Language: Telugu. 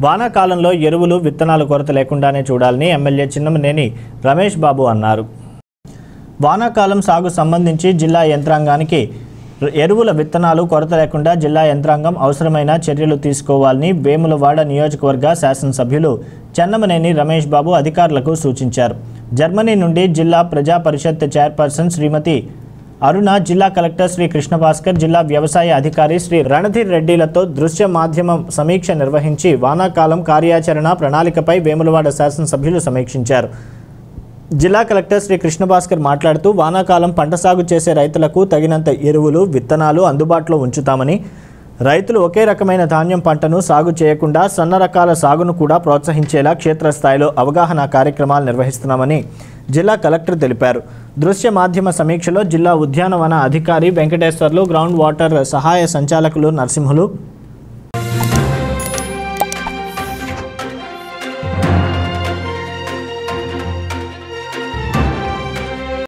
వానాకాలంలో ఎరువులు విత్తనాలు కొరత లేకుండానే చూడాలని ఎమ్మెల్యే చిన్నమనేని రమేష్ బాబు అన్నారు వానాకాలం సాగు సంబంధించి జిల్లా యంత్రాంగానికి ఎరువుల విత్తనాలు కొరత లేకుండా జిల్లా యంత్రాంగం అవసరమైన చర్యలు తీసుకోవాలని వేములవాడ నియోజకవర్గ శాసనసభ్యులు చెన్నమనేని రమేష్ బాబు అధికారులకు సూచించారు జర్మనీ నుండి జిల్లా ప్రజా పరిషత్ చైర్పర్సన్ శ్రీమతి అరుణ జిల్లా కలెక్టర్ శ్రీ కృష్ణభాస్కర్ జిల్లా వ్యవసాయ అధికారి శ్రీ రణధీర్ రెడ్డిలతో దృశ్య మాధ్యమం సమీక్ష నిర్వహించి వానాకాలం కార్యాచరణ ప్రణాళికపై వేములవాడ శాసనసభ్యులు సమీక్షించారు జిల్లా కలెక్టర్ శ్రీ కృష్ణభాస్కర్ మాట్లాడుతూ వానాకాలం పంట సాగు చేసే రైతులకు తగినంత ఎరువులు విత్తనాలు అందుబాటులో ఉంచుతామని రైతులు ఒకే రకమైన ధాన్యం పంటను సాగు చేయకుండా సన్న రకాల సాగును కూడా ప్రోత్సహించేలా క్షేత్రస్థాయిలో అవగాహన కార్యక్రమాలు నిర్వహిస్తున్నామని జిల్లా కలెక్టర్ తెలిపారు దృశ్య మాధ్యమ సమీక్షలో జిల్లా ఉద్యానవన అధికారి వెంకటేశ్వర్లు గ్రౌండ్ వాటర్ సహాయ సంచాలకులు నరసింహులు